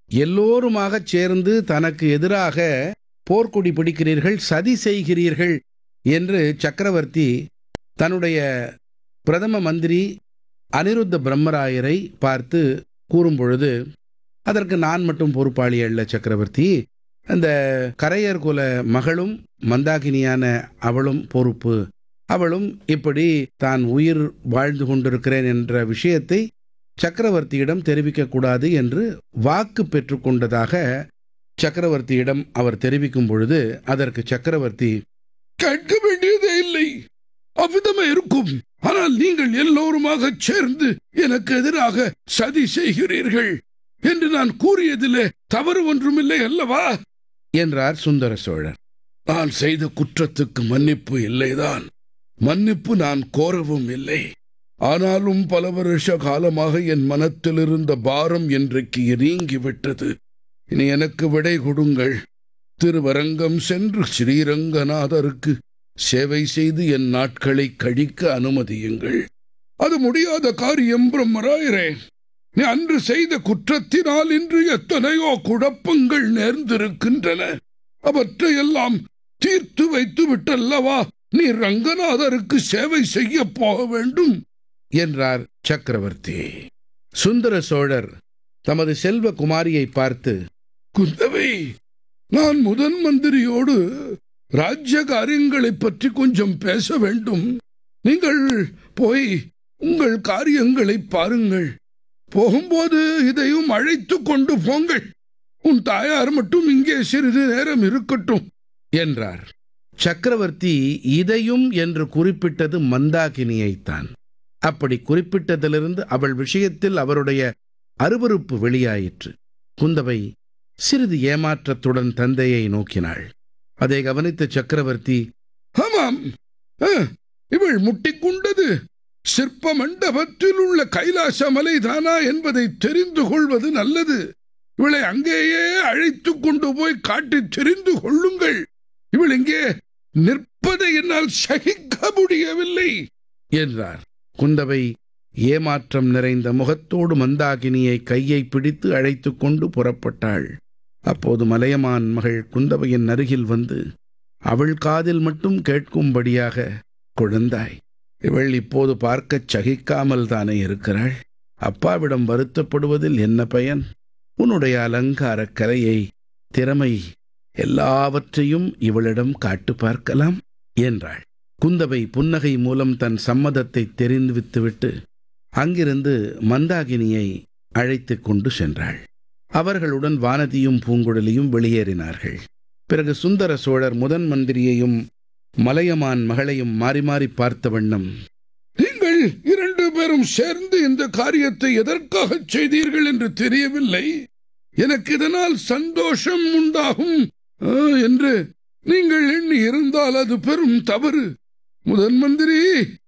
எல்லோருமாகச் சேர்ந்து தனக்கு எதிராக போர்க்கொடி பிடிக்கிறீர்கள் சதி செய்கிறீர்கள் என்று சக்கரவர்த்தி தன்னுடைய பிரதம மந்திரி அனிருத்த பிரம்மராயரை பார்த்து கூறும்பொழுது அதற்கு நான் மட்டும் பொறுப்பாளி அல்ல சக்கரவர்த்தி அந்த கரையர் குல மகளும் மந்தாகினியான அவளும் பொறுப்பு அவளும் இப்படி தான் உயிர் வாழ்ந்து கொண்டிருக்கிறேன் என்ற விஷயத்தை சக்கரவர்த்தியிடம் தெரிவிக்கக்கூடாது என்று வாக்கு பெற்றுக்கொண்டதாக சக்கரவர்த்தியிடம் அவர் தெரிவிக்கும் பொழுது அதற்கு சக்கரவர்த்தி கேட்க வேண்டியதே இல்லை அவ்விதமே இருக்கும் ஆனால் நீங்கள் எல்லோருமாக சேர்ந்து எனக்கு எதிராக சதி செய்கிறீர்கள் என்று நான் கூறியதிலே தவறு ஒன்றுமில்லை அல்லவா என்றார் சுந்தர சோழர் நான் செய்த குற்றத்துக்கு மன்னிப்பு இல்லைதான் மன்னிப்பு நான் கோரவும் இல்லை ஆனாலும் பல வருஷ காலமாக என் மனத்தில் இருந்த பாரம் இன்றைக்கு நீங்கிவிட்டது இனி எனக்கு விடை கொடுங்கள் திருவரங்கம் சென்று ஸ்ரீரங்கநாதருக்கு சேவை செய்து என் நாட்களை கழிக்க அனுமதியுங்கள் அது முடியாத காரியம் பிரம்மராயரே நீ அன்று செய்த குற்றத்தினால் இன்று எத்தனையோ குழப்பங்கள் நேர்ந்திருக்கின்றன அவற்றையெல்லாம் தீர்த்து வைத்து விட்டல்லவா நீ ரங்கநாதருக்கு சேவை செய்ய போக வேண்டும் என்றார் சக்கரவர்த்தி சுந்தர சோழர் தமது செல்வ குமாரியை பார்த்து குந்தவை நான் முதன் மந்திரியோடு ராஜ்ய காரியங்களைப் பற்றி கொஞ்சம் பேச வேண்டும் நீங்கள் போய் உங்கள் காரியங்களை பாருங்கள் போகும்போது இதையும் அழைத்து கொண்டு போங்கள் உன் தாயார் மட்டும் இங்கே சிறிது நேரம் இருக்கட்டும் என்றார் சக்கரவர்த்தி இதையும் என்று குறிப்பிட்டது மந்தாகினியைத்தான் அப்படி குறிப்பிட்டதிலிருந்து அவள் விஷயத்தில் அவருடைய அருவருப்பு வெளியாயிற்று குந்தவை சிறிது ஏமாற்றத்துடன் தந்தையை நோக்கினாள் அதை கவனித்த சக்கரவர்த்தி ஆமாம் ஆ, இவள் முட்டிக்கொண்டது சிற்ப மண்டபத்தில் உள்ள கைலாச மலைதானா என்பதை தெரிந்து கொள்வது நல்லது இவளை அங்கேயே அழைத்து கொண்டு போய் காட்டித் தெரிந்து கொள்ளுங்கள் இவள் இங்கே நிற்பதை என்னால் சகிக்க முடியவில்லை என்றார் குந்தவை ஏமாற்றம் நிறைந்த முகத்தோடு மந்தாகினியை கையை பிடித்து அழைத்துக் கொண்டு புறப்பட்டாள் அப்போது மலையமான் மகள் குந்தவையின் அருகில் வந்து அவள் காதில் மட்டும் கேட்கும்படியாக குழந்தாய் இவள் இப்போது பார்க்கச் சகிக்காமல் தானே இருக்கிறாள் அப்பாவிடம் வருத்தப்படுவதில் என்ன பயன் உன்னுடைய அலங்கார கலையை திறமை எல்லாவற்றையும் இவளிடம் காட்டு பார்க்கலாம் என்றாள் குந்தவை புன்னகை மூலம் தன் சம்மதத்தை தெரிவித்துவிட்டு அங்கிருந்து மந்தாகினியை அழைத்துக் கொண்டு சென்றாள் அவர்களுடன் வானதியும் பூங்குழலியும் வெளியேறினார்கள் பிறகு சுந்தர சோழர் முதன் மந்திரியையும் மலையமான் மகளையும் மாறி மாறி பார்த்த வண்ணம் நீங்கள் இரண்டு பேரும் சேர்ந்து இந்த காரியத்தை எதற்காக செய்தீர்கள் என்று தெரியவில்லை எனக்கு இதனால் சந்தோஷம் உண்டாகும் ஆ, என்று நீங்கள் எண்ணி இருந்தால் அது பெரும் தவறு முதன் மந்திரி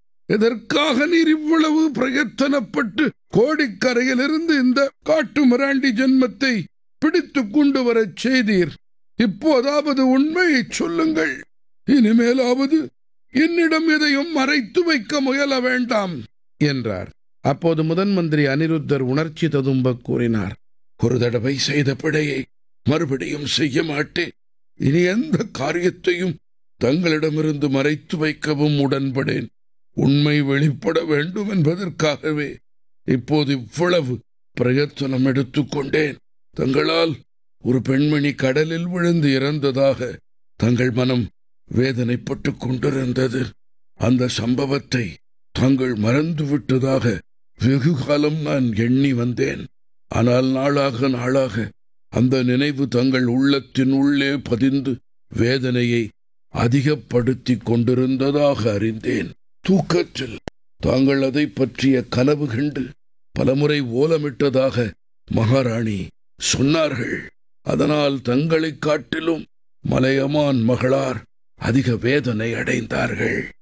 எதற்காக நீர் இவ்வளவு பிரயத்தனப்பட்டு கோடிக்கரையிலிருந்து இந்த காட்டு மிராண்டி ஜென்மத்தை பிடித்துக் கொண்டு வரச் செய்தீர் இப்போதாவது உண்மையை சொல்லுங்கள் இனிமேலாவது என்னிடம் எதையும் மறைத்து வைக்க முயல வேண்டாம் என்றார் அப்போது முதன் மந்திரி அனிருத்தர் உணர்ச்சி ததும்ப கூறினார் ஒரு தடவை செய்த பிழையை மறுபடியும் செய்ய மாட்டேன் இனி எந்த காரியத்தையும் தங்களிடமிருந்து மறைத்து வைக்கவும் உடன்படேன் உண்மை வெளிப்பட வேண்டும் என்பதற்காகவே இப்போது இவ்வளவு பிரயத்தனம் எடுத்துக்கொண்டேன் தங்களால் ஒரு பெண்மணி கடலில் விழுந்து இறந்ததாக தங்கள் மனம் வேதனைப்பட்டுக் கொண்டிருந்தது அந்த சம்பவத்தை தாங்கள் மறந்துவிட்டதாக வெகு காலம் நான் எண்ணி வந்தேன் ஆனால் நாளாக நாளாக அந்த நினைவு தங்கள் உள்ளத்தின் உள்ளே பதிந்து வேதனையை அதிகப்படுத்திக் கொண்டிருந்ததாக அறிந்தேன் தூக்கத்தில் தாங்கள் அதை பற்றிய கனவு கண்டு பலமுறை ஓலமிட்டதாக மகாராணி சொன்னார்கள் அதனால் தங்களைக் காட்டிலும் மலையமான் மகளார் அதிக வேதனை அடைந்தார்கள்